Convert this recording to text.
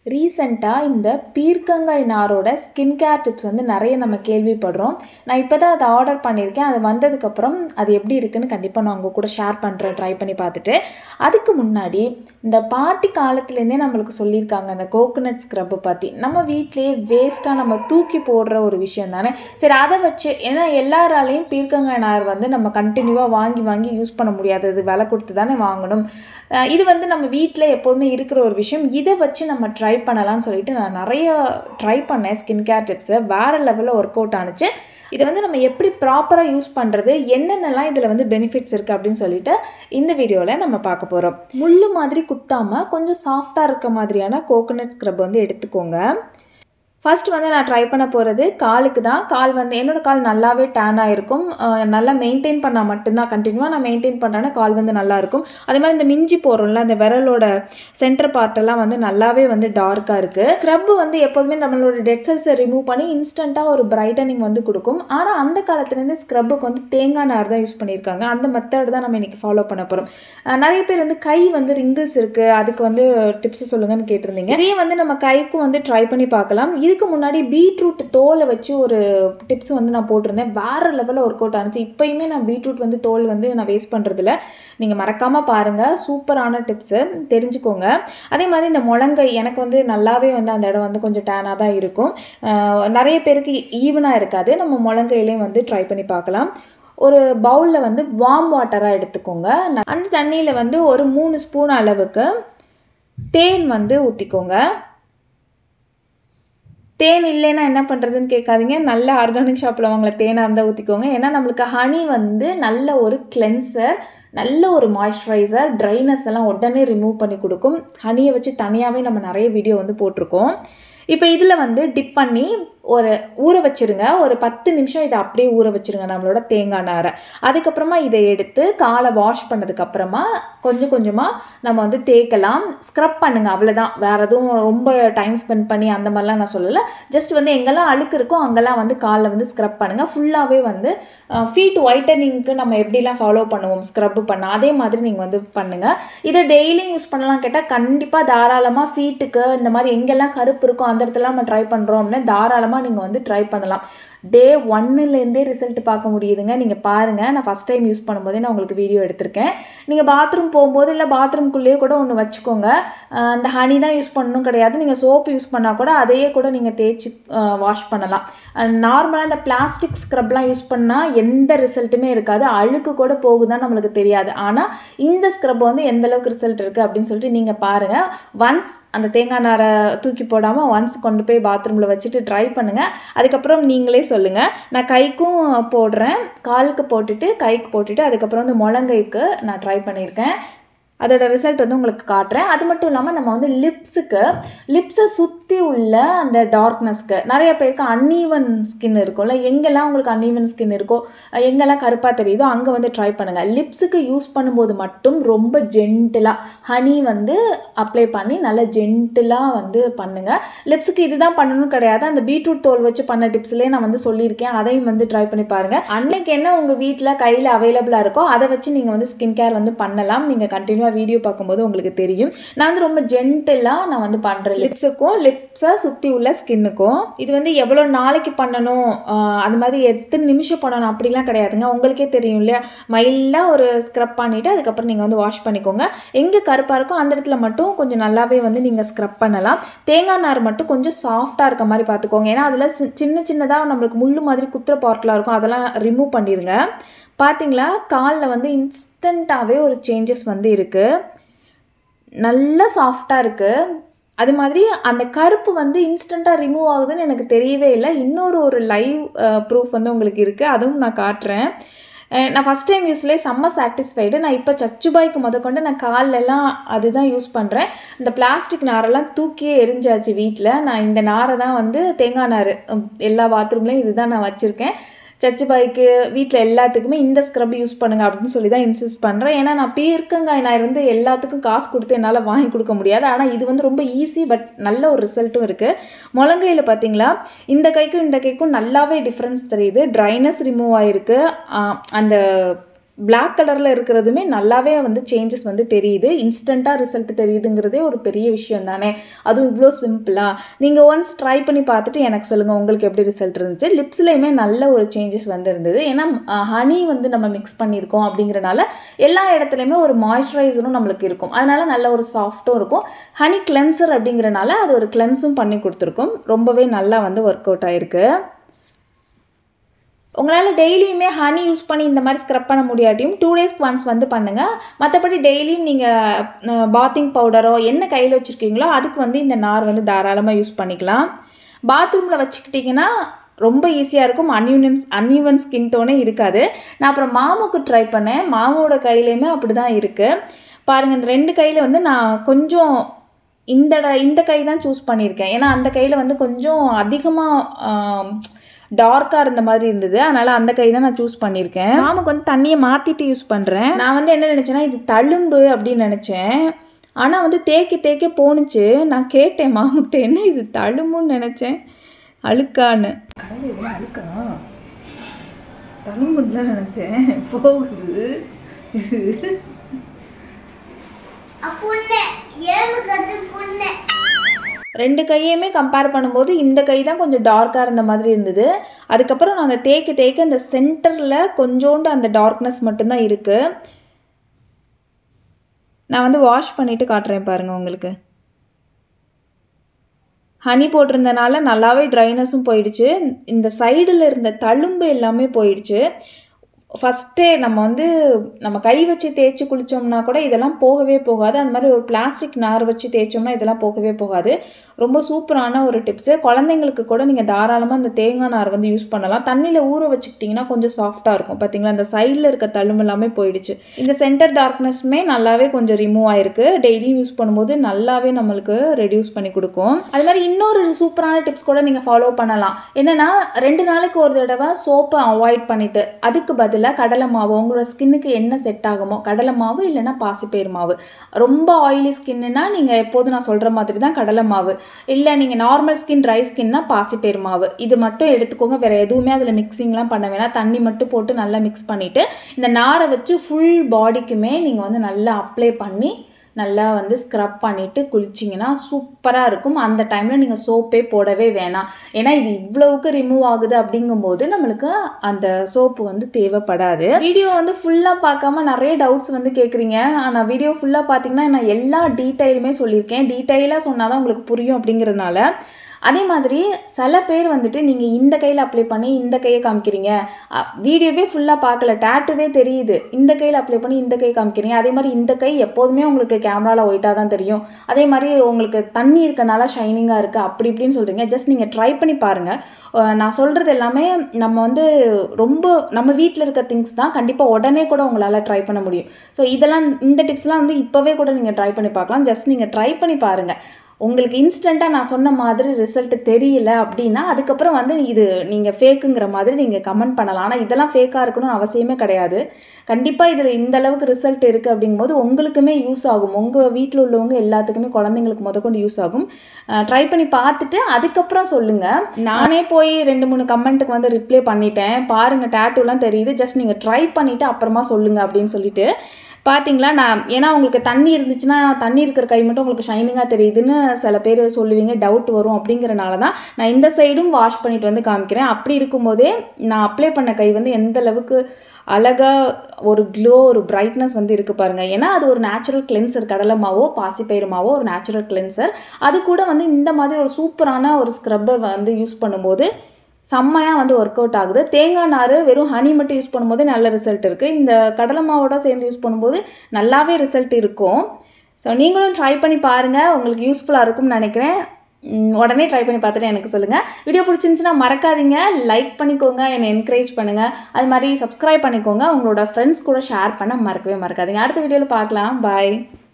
ரீசெண்டாக இந்த பீர்க்கங்காய் நாரோட ஸ்கின் கேர் டிப்ஸ் வந்து நிறைய நம்ம கேள்விப்படுறோம் நான் இப்போ தான் அதை ஆர்டர் பண்ணியிருக்கேன் அது வந்ததுக்கப்புறம் அது எப்படி இருக்குன்னு கண்டிப்பாக நான் உங்கள் கூட ஷேர் பண்ணுறேன் ட்ரை பண்ணி பார்த்துட்டு அதுக்கு முன்னாடி இந்த பாட்டி காலத்துலேருந்தே நம்மளுக்கு சொல்லியிருக்காங்க அந்த கோகோனட் ஸ்க்ரப்பு பற்றி நம்ம வீட்டிலேயே வேஸ்ட்டாக நம்ம தூக்கி போடுற ஒரு விஷயம் தானே சரி அதை வச்சு ஏன்னா எல்லாராலையும் பீர்க்கங்காய் நார் வந்து நம்ம கண்டினியூவாக வாங்கி வாங்கி யூஸ் பண்ண முடியாது இது விலை கொடுத்து தானே வாங்கணும் அஹ் இது வந்து நம்ம வீட்டில் எப்போதுமே இருக்கிற ஒரு விஷயம் இதை வச்சு நம்ம ட்ரை பண்ணலாம்னு சொல்லிட்டு நான் நிறைய ட்ரை பண்ணேன் ஸ்கின் கேர் டிப்ஸை வேறு லெவலில் ஒர்க் அவுட் ஆனுச்சு இதை வந்து நம்ம எப்படி ப்ராப்பராக யூஸ் பண்ணுறது என்னென்னலாம் இதில் வந்து பெனிஃபிட்ஸ் இருக்குது அப்படின்னு சொல்லிட்டு இந்த வீடியோவில் நம்ம பார்க்க போகிறோம் முள்ளு மாதிரி குத்தாமல் கொஞ்சம் சாஃப்டாக இருக்க மாதிரியான கோகோனட் ஸ்க்ரப் வந்து எடுத்துக்கோங்க ஃபர்ஸ்ட் வந்து நான் ட்ரை பண்ண போகிறது காலுக்கு தான் கால் வந்து என்னோடய கால் நல்லாவே டேன் ஆகிருக்கும் அஹ் நல்லா மெயின்டைன் பண்ணால் மட்டும்தான் கண்டினியூவாக நான் மெயின்டைன் பண்ணுறேன்னா கால் வந்து நல்லா இருக்கும் அதே மாதிரி இந்த மிஞ்சி போடுறோம்ல அந்த விரலோட சென்டர் பார்ட்டெல்லாம் வந்து நல்லாவே வந்து டார்க்காக இருக்குது ஸ்க்ரப் வந்து எப்போதுமே நம்மளோட டெட் செல்ஸை ரிமூவ் பண்ணி இன்ஸ்டண்ட்டாக ஒரு பிரைட்டனிங் வந்து கொடுக்கும் ஆனால் அந்த காலத்துலேருந்து ஸ்க்ரப்புக்கு வந்து தேங்காய் நார் தான் யூஸ் பண்ணியிருக்காங்க அந்த மெத்தட் தான் நம்ம இன்றைக்கி ஃபாலோ பண்ண போகிறோம் நிறைய பேர் வந்து கை வந்து ரிங்கிள்ஸ் இருக்குது அதுக்கு வந்து டிப்ஸ் சொல்லுங்கன்னு கேட்டிருந்தீங்க இதையே வந்து நம்ம கைக்கும் வந்து ட்ரை பண்ணி பார்க்கலாம் இதுக்கு முன்னாடி பீட்ரூட் தோலை வச்சு ஒரு டிப்ஸ் வந்து நான் போட்டிருந்தேன் வேறு லெவலில் ஒர்க் அவுட் ஆனிச்சு இப்போயுமே நான் பீட்ரூட் வந்து தோல் வந்து நான் வேஸ்ட் பண்ணுறதில்ல நீங்கள் மறக்காமல் பாருங்கள் சூப்பரான டிப்ஸு தெரிஞ்சுக்கோங்க அதே மாதிரி இந்த முழங்கை எனக்கு வந்து நல்லாவே வந்து அந்த இடம் வந்து கொஞ்சம் டேனாக தான் இருக்கும் அஹ் நிறைய பேருக்கு ஈவனாக இருக்காது நம்ம முழங்கையிலையும் வந்து ட்ரை பண்ணி பார்க்கலாம் ஒரு பவுலில் வந்து வார்ம் வாட்டராக எடுத்துக்கோங்க அந்த தண்ணியில் வந்து ஒரு மூணு ஸ்பூன் அளவுக்கு தேன் வந்து ஊற்றிக்கோங்க தேன் இல்லைன்னா என்ன பண்ணுறதுன்னு கேட்காதீங்க நல்ல ஆர்கானிக் ஷாப்பில் வாங்கல தேனாக இருந்தால் ஊற்றிக்கோங்க ஏன்னா நம்மளுக்கு ஹனி வந்து நல்ல ஒரு கிளென்சர் நல்ல ஒரு மாய்ஸ்சரைசர் ட்ரைனஸ் எல்லாம் உடனே ரிமூவ் பண்ணி கொடுக்கும் ஹனியை வச்சு தனியாகவே நம்ம நிறைய வீடியோ வந்து போட்டிருக்கோம் இப்போ இதில் வந்து டிப் பண்ணி ஒரு ஊற வச்சுருங்க ஒரு பத்து நிமிஷம் இதை அப்படியே ஊற வச்சுருங்க நம்மளோட தேங்காய் நாரை அதுக்கப்புறமா இதை எடுத்து காலை வாஷ் பண்ணதுக்கப்புறமா கொஞ்சம் கொஞ்சமாக நம்ம வந்து தேய்க்கலாம் ஸ்க்ரப் பண்ணுங்கள் அவ்வளோதான் வேறு எதுவும் ரொம்ப டைம் ஸ்பெண்ட் பண்ணி அந்த மாதிரிலாம் நான் சொல்லலை ஜஸ்ட் வந்து எங்கெல்லாம் அழுக்கு இருக்கோ அங்கெல்லாம் வந்து காலில் வந்து ஸ்க்ரப் பண்ணுங்கள் ஃபுல்லாகவே வந்து ஃபீட் ஒயிட்டனிங்க்கு நம்ம எப்படிலாம் ஃபாலோ பண்ணுவோம் ஸ்க்ரப் பண்ண அதே மாதிரி நீங்கள் வந்து பண்ணுங்கள் இதை டெய்லியும் யூஸ் பண்ணலாம் கேட்டால் கண்டிப்பாக தாராளமாக ஃபீட்டுக்கு இந்த மாதிரி எங்கெல்லாம் கருப்பு இருக்கோ அந்த இடத்துல நம்ம ட்ரை பண்ணுறோம் அப்படின்னா தாராளமாக நீங்கள் வந்து ட்ரை பண்ணலாம் டே ஒன்னுலேருந்தே ரிசல்ட் பார்க்க முடியுதுங்க நீங்கள் பாருங்கள் நான் ஃபஸ்ட் டைம் யூஸ் பண்ணும்போதே நான் உங்களுக்கு வீடியோ எடுத்திருக்கேன் நீங்கள் பாத்ரூம் போகும்போது இல்லை பாத்ரூம்குள்ளேயே கூட ஒன்று வச்சுக்கோங்க அஹ் அந்த ஹனி தான் யூஸ் பண்ணணும் கிடையாது நீங்கள் சோப்பு யூஸ் பண்ணால் கூட அதையே கூட நீங்கள் தேய்ச்சி வாஷ் பண்ணலாம் நார்மலாக இந்த பிளாஸ்டிக் ஸ்க்ரப்லாம் யூஸ் பண்ணால் எந்த ரிசல்ட்டுமே இருக்காது அழுக்கு கூட போகுதான் நம்மளுக்கு தெரியாது ஆனால் இந்த ஸ்க்ரப் வந்து எந்த அளவுக்கு ரிசல்ட் இருக்குது அப்படின்னு சொல்லிட்டு நீங்கள் பாருங்கள் ஒன்ஸ் அந்த தேங்காய் நாரை தூக்கி போடாமல் ஒன்ஸ் கொண்டு போய் பாத்ரூமில் வச்சுட்டு ட்ரை பண்ணுங்கள் அதுக்கப்புறம் நீங்களே சொல்லுங்கள் நான் கைக்கும் போடுறேன் காலுக்கு போட்டுட்டு கைக்கு போட்டுட்டு அதுக்கப்புறம் வந்து முழங்கைக்கு நான் ட்ரை பண்ணியிருக்கேன் அதோட ரிசல்ட் வந்து உங்களுக்கு காட்டுறேன் அது மட்டும் இல்லாமல் நம்ம வந்து லிப்ஸுக்கு லிப்ஸை சுற்றி உள்ள அந்த டார்க்னஸ்க்கு நிறைய பேருக்கு அன்ஈவன் ஸ்கின் இருக்கும்ல எங்கெல்லாம் உங்களுக்கு அன்ஈவன் ஸ்கின் இருக்கோ எங்கெல்லாம் கருப்பாக தெரியுதோ அங்கே வந்து ட்ரை பண்ணுங்கள் லிப்ஸுக்கு யூஸ் பண்ணும்போது மட்டும் ரொம்ப ஜென்டிலாக ஹனி வந்து அப்ளை பண்ணி நல்லா ஜென்டிலாக வந்து பண்ணுங்கள் லிப்ஸுக்கு இதுதான் பண்ணணும் கிடையாது அந்த பீட்ரூட் தோல் வச்சு பண்ண டிப்ஸ்லேயே நான் வந்து சொல்லியிருக்கேன் அதையும் வந்து ட்ரை பண்ணி பாருங்கள் அன்னைக்கு என்ன உங்கள் வீட்டில் கையில் அவைலபிளாக இருக்கோ அதை வச்சு நீங்கள் வந்து ஸ்கின் கேர் வந்து பண்ணலாம் நீங்கள் கண்டினியூ கண்டிப்பாக வீடியோ பார்க்கும்போது உங்களுக்கு தெரியும் நான் வந்து ரொம்ப ஜென்டிலாக நான் வந்து பண்ணுறேன் லிப்ஸுக்கும் லிப்ஸை சுற்றி உள்ள ஸ்கின்னுக்கும் இது வந்து எவ்வளோ நாளைக்கு பண்ணணும் அது மாதிரி எத்தனை நிமிஷம் பண்ணணும் அப்படிலாம் கிடையாதுங்க உங்களுக்கே தெரியும் இல்லையா மைல்டாக ஒரு ஸ்க்ரப் பண்ணிவிட்டு அதுக்கப்புறம் நீங்கள் வந்து வாஷ் பண்ணிக்கோங்க எங்கே கருப்பாக இருக்கோ அந்த இடத்துல மட்டும் கொஞ்சம் நல்லாவே வந்து நீங்கள் ஸ்க்ரப் பண்ணலாம் தேங்காய் நார் மட்டும் கொஞ்சம் சாஃப்டாக இருக்க மாதிரி பார்த்துக்கோங்க ஏன்னா அதில் சின்ன சின்னதாக நம்மளுக்கு முள்ளு மாதிரி குத்துற பார்ட்லாம் இருக்கும் அதெல்லாம் ரிமூவ் பண்ணிடுங்க பார்த்தீங்களா காலில் வந்து இன்ஸ்டண்ட்டாகவே ஒரு சேஞ்சஸ் வந்து இருக்குது நல்லா சாஃப்டாக இருக்குது அது மாதிரி அந்த கருப்பு வந்து இன்ஸ்டண்ட்டாக ரிமூவ் ஆகுதுன்னு எனக்கு தெரியவே இல்லை இன்னொரு ஒரு லைவ் ப்ரூஃப் வந்து உங்களுக்கு இருக்குது அதுவும் நான் காட்டுறேன் நான் ஃபஸ்ட் டைம் யூஸ்லேயே செம்ம சாட்டிஸ்ஃபைடு நான் இப்போ சச்சுபாய்க்கு முதற்கொண்டு நான் கால்லெல்லாம் அதுதான் யூஸ் பண்ணுறேன் இந்த பிளாஸ்டிக் நாரெல்லாம் தூக்கியே எரிஞ்சாச்சு வீட்டில் நான் இந்த நாரை தான் வந்து தேங்காய் நார் எல்லா பாத்ரூம்லேயும் இதுதான் நான் வச்சுருக்கேன் சர்ச்சு பாய்க்கு வீட்டில் எல்லாத்துக்குமே இந்த ஸ்க்ரப் யூஸ் பண்ணுங்க அப்படின்னு சொல்லி தான் இன்சிஸ்ட் பண்ணுறேன் ஏன்னா நான் பீர்க்கங்காய் நார் வந்து எல்லாத்துக்கும் காசு கொடுத்து என்னால் வாங்கி கொடுக்க முடியாது ஆனால் இது வந்து ரொம்ப ஈஸி பட் நல்ல ஒரு ரிசல்ட்டும் இருக்குது முழங்கையில் பார்த்தீங்களா இந்த கைக்கும் இந்த கைக்கும் நல்லாவே டிஃப்ரென்ஸ் தெரியுது ட்ரைனஸ் ரிமூவ் ஆகிருக்கு அந்த பிளாக் கலரில் இருக்கிறதுமே நல்லாவே வந்து சேஞ்சஸ் வந்து தெரியுது இன்ஸ்டண்ட்டாக ரிசல்ட் தெரியுதுங்கிறதே ஒரு பெரிய விஷயம் தானே அதுவும் இவ்வளோ சிம்பிளாக நீங்கள் ஒன்ஸ் ட்ரை பண்ணி பார்த்துட்டு எனக்கு சொல்லுங்கள் உங்களுக்கு எப்படி ரிசல்ட் இருந்துச்சு லிப்ஸ்லேயுமே நல்ல ஒரு சேஞ்சஸ் வந்து இருந்தது ஏன்னா ஹனி வந்து நம்ம மிக்ஸ் பண்ணியிருக்கோம் அப்படிங்கிறனால எல்லா இடத்துலையுமே ஒரு மாய்ஸ்சரைசரும் நம்மளுக்கு இருக்கும் அதனால நல்ல ஒரு சாஃப்ட்டும் இருக்கும் ஹனி கிளென்சர் அப்படிங்கிறனால அது ஒரு கிளென்ஸும் பண்ணி கொடுத்துருக்கும் ரொம்பவே நல்லா வந்து ஒர்க் அவுட் ஆயிருக்கு உங்களால் டெய்லியுமே ஹனி யூஸ் பண்ணி இந்த மாதிரி ஸ்க்ரப் பண்ண முடியாட்டியும் டூ டேஸ்க்கு ஒன்ஸ் வந்து பண்ணுங்கள் மற்றபடி டெய்லியும் நீங்கள் பாத்திங் பவுடரோ என்ன கையில் வச்சுருக்கீங்களோ அதுக்கு வந்து இந்த நார் வந்து தாராளமாக யூஸ் பண்ணிக்கலாம் பாத்ரூமில் வச்சுக்கிட்டிங்கன்னா ரொம்ப ஈஸியாக இருக்கும் அன்யூனன்ஸ் அன்யூவன் ஸ்கின் டோனே இருக்காது நான் அப்புறம் மாமுக்கு ட்ரை பண்ணேன் மாமோட கையிலையுமே அப்படி தான் இருக்குது பாருங்கள் இந்த ரெண்டு கையில் வந்து நான் கொஞ்சம் இந்த ட- இந்த கை தான் சூஸ் பண்ணியிருக்கேன் ஏன்னா அந்த கையில் வந்து கொஞ்சம் அதிகமாக டார்க்காக இருந்த மாதிரி இருந்தது அதனால் அந்த கை தான் நான் சூஸ் பண்ணியிருக்கேன் மாமுக்கு வந்து தண்ணியை மாற்றிட்டு யூஸ் பண்ணுறேன் நான் வந்து என்ன நினச்சேன்னா இது தழும்பு அப்படின்னு நினச்சேன் ஆனால் வந்து தேய்க்க தேய்க்க போணுச்சு நான் கேட்டேன் மாமுக்கிட்ட என்ன இது தழும்புன்னு நினச்சேன் அழுக்கான்னு அழுக்கா தழும்புன்னு தான் நினச்சேன் போகுது இது புண்ணு ஏழு கத்து புண்ணு ரெண்டு கையுமே கம்பேர் பண்ணும்போது இந்த கை தான் கொஞ்சம் டார்க்காக இருந்த மாதிரி இருந்தது அதுக்கப்புறம் நான் அந்த தேய்க்க தேய்க்க அந்த சென்டரில் கொஞ்சோண்டு அந்த டார்க்னஸ் மட்டும்தான் இருக்குது நான் வந்து வாஷ் பண்ணிவிட்டு காட்டுறேன் பாருங்கள் உங்களுக்கு ஹனி போட்டிருந்தனால நல்லாவே ட்ரைனஸும் போயிடுச்சு இந்த சைடில் இருந்த தழும்பு எல்லாமே போயிடுச்சு ஃபஸ்ட்டே நம்ம வந்து நம்ம கை வச்சு தேய்ச்சி குளித்தோம்னா கூட இதெல்லாம் போகவே போகாது அந்த மாதிரி ஒரு பிளாஸ்டிக் நார் வச்சு தேய்ச்சோம்னா இதெல்லாம் போகவே போகாது ரொம்ப சூப்பரான ஒரு டிப்ஸு குழந்தைங்களுக்கு கூட நீங்கள் தாராளமாக இந்த தேங்காய் நார் வந்து யூஸ் பண்ணலாம் தண்ணியில் ஊற வச்சுக்கிட்டிங்கன்னா கொஞ்சம் சாஃப்டாக இருக்கும் பார்த்தீங்களா அந்த சைடில் இருக்க தழும்பு எல்லாமே போயிடுச்சு இந்த சென்டர் டார்க்னஸ்மே நல்லாவே கொஞ்சம் ரிமூவ் ஆயிருக்கு டெய்லியும் யூஸ் பண்ணும்போது நல்லாவே நம்மளுக்கு ரெடியூஸ் பண்ணி கொடுக்கும் அது மாதிரி இன்னொரு சூப்பரான டிப்ஸ் கூட நீங்கள் ஃபாலோ பண்ணலாம் என்னென்னா ரெண்டு நாளைக்கு ஒரு தடவை சோப்பை அவாய்ட் பண்ணிவிட்டு அதுக்கு பதிலாக கடலை மாவு உங்களோட ஸ்கின்னுக்கு என்ன செட் ஆகுமோ கடலை மாவு இல்லைன்னா பாசிப்பயிறு மாவு ரொம்ப ஆயிலி ஸ்கின்னுனா நீங்கள் எப்போதும் நான் சொல்கிற மாதிரி தான் கடலை மாவு இல்லை நீங்கள் நார்மல் ஸ்கின் ட்ரை ஸ்கின்னா பாசிப்பயிறு மாவு இது மட்டும் எடுத்துக்கோங்க வேறு எதுவுமே அதில் மிக்சிங்லாம் பண்ண வேணாம் தண்ணி மட்டும் போட்டு நல்லா மிக்ஸ் பண்ணிவிட்டு இந்த நாரை வச்சு ஃபுல் பாடிக்குமே நீங்கள் வந்து நல்லா அப்ளை பண்ணி நல்லா வந்து ஸ்க்ரப் பண்ணிவிட்டு குளிச்சிங்கன்னா சூப்பராக இருக்கும் அந்த டைமில் நீங்கள் சோப்பே போடவே வேணாம் ஏன்னா இது இவ்வளவுக்கு ரிமூவ் ஆகுது அப்படிங்கும்போது நம்மளுக்கு அந்த சோப்பு வந்து தேவைப்படாது வீடியோ வந்து ஃபுல்லாக பார்க்காம நிறைய டவுட்ஸ் வந்து கேட்குறீங்க ஆனால் வீடியோ ஃபுல்லாக பார்த்தீங்கன்னா நான் எல்லா டீட்டெயிலுமே சொல்லியிருக்கேன் டீட்டெயிலாக சொன்னால் தான் உங்களுக்கு புரியும் அப்படிங்கிறதுனால அதே மாதிரி சில பேர் வந்துட்டு நீங்கள் இந்த கையில் அப்ளை பண்ணி இந்த கையை காமிக்கிறீங்க அ, வீடியோவே ஃபுல்லாக பார்க்கல டேட்டுவே தெரியுது இந்த கையில் அப்ளை பண்ணி இந்த கை காமிக்கிறீங்க அதே மாதிரி இந்த கை எப்போதுமே உங்களுக்கு கேமராவில் ஒயிட்டாக தான் தெரியும் அதே மாதிரி உங்களுக்கு தண்ணி இருக்கனால ஷைனிங்காக இருக்குது அப்படி இப்படின்னு சொல்கிறீங்க ஜஸ்ட் நீங்கள் ட்ரை பண்ணி பாருங்கள் அஹ், நான் சொல்கிறது எல்லாமே நம்ம வந்து ரொம்ப நம்ம வீட்டில் இருக்க திங்ஸ் தான் கண்டிப்பாக உடனே கூட உங்களால் ட்ரை பண்ண முடியும் ஸோ இதெல்லாம் இந்த டிப்ஸ்லாம் வந்து இப்போவே கூட நீங்கள் ட்ரை பண்ணி பார்க்கலாம் ஜஸ்ட் நீங்கள் ட்ரை பண்ணி பாருங்கள் உங்களுக்கு இன்ஸ்டண்ட்டாக நான் சொன்ன மாதிரி ரிசல்ட் தெரியல அப்படின்னா அதுக்கப்புறம் வந்து இது நீங்கள் ஃபேக்குங்கிற மாதிரி நீங்கள் கமெண்ட் பண்ணலாம் ஆனால் இதெல்லாம் ஃபேக்காக இருக்கணும்னு அவசியமே கிடையாது கண்டிப்பாக இதில் இந்த அளவுக்கு ரிசல்ட் இருக்குது அப்படிங்கும்போது உங்களுக்குமே யூஸ் ஆகும் உங்கள் வீட்டில் உள்ளவங்க எல்லாத்துக்குமே குழந்தைங்களுக்கு முதற்கொண்டு யூஸ் ஆகும் ட்ரை பண்ணி பார்த்துட்டு அதுக்கப்புறம் சொல்லுங்கள் நானே போய் ரெண்டு மூணு கமெண்ட்டுக்கு வந்து ரிப்ளை பண்ணிட்டேன் பாருங்கள் டேட்டூலாம் தெரியுது ஜஸ்ட் நீங்கள் ட்ரை பண்ணிவிட்டு அப்புறமா சொல்லுங்கள் அப்படின்னு சொல்லிட்டு பார்த்தீங்களா நான் ஏன்னா உங்களுக்கு தண்ணி இருந்துச்சுன்னா தண்ணி இருக்கிற கை மட்டும் உங்களுக்கு ஷைனிங்காக தெரியுதுன்னு சில பேர் சொல்லுவீங்க டவுட் வரும் அப்படிங்கிறனால தான் நான் இந்த சைடும் வாஷ் பண்ணிட்டு வந்து காமிக்கிறேன் அப்படி இருக்கும்போதே நான் அப்ளை பண்ண கை வந்து எந்த அளவுக்கு அழகாக ஒரு க்ளோ ஒரு பிரைட்னஸ் வந்து இருக்குது பாருங்கள் ஏன்னா அது ஒரு நேச்சுரல் கிளென்சர் கடலை மாவோ பாசிப்பயிறு மாவோ ஒரு நேச்சுரல் கிளென்சர் அது கூட வந்து இந்த மாதிரி ஒரு சூப்பரான ஒரு ஸ்க்ரப்பர் வந்து யூஸ் பண்ணும்போது செம்மையாக வந்து ஒர்க் அவுட் ஆகுது தேங்காய் நார் வெறும் ஹனி மட்டும் யூஸ் பண்ணும்போது நல்ல ரிசல்ட் இருக்குது இந்த கடலை மாவோட சேர்ந்து யூஸ் பண்ணும்போது நல்லாவே ரிசல்ட் இருக்கும் ஸோ நீங்களும் ட்ரை பண்ணி பாருங்கள் உங்களுக்கு யூஸ்ஃபுல்லாக இருக்கும்னு நினைக்கிறேன் ம், உடனே ட்ரை பண்ணி பார்த்துட்டு எனக்கு சொல்லுங்கள் வீடியோ பிடிச்சிருந்துச்சுன்னா மறக்காதீங்க லைக் பண்ணிக்கோங்க என்னை என்கரேஜ் பண்ணுங்கள் அது மாதிரி சப்ஸ்கிரைப் பண்ணிக்கோங்க உங்களோட ஃப்ரெண்ட்ஸ் கூட ஷேர் பண்ண மறக்கவே மறக்காதீங்க அடுத்த வீடியோவில் பார்க்கலாம் பாய்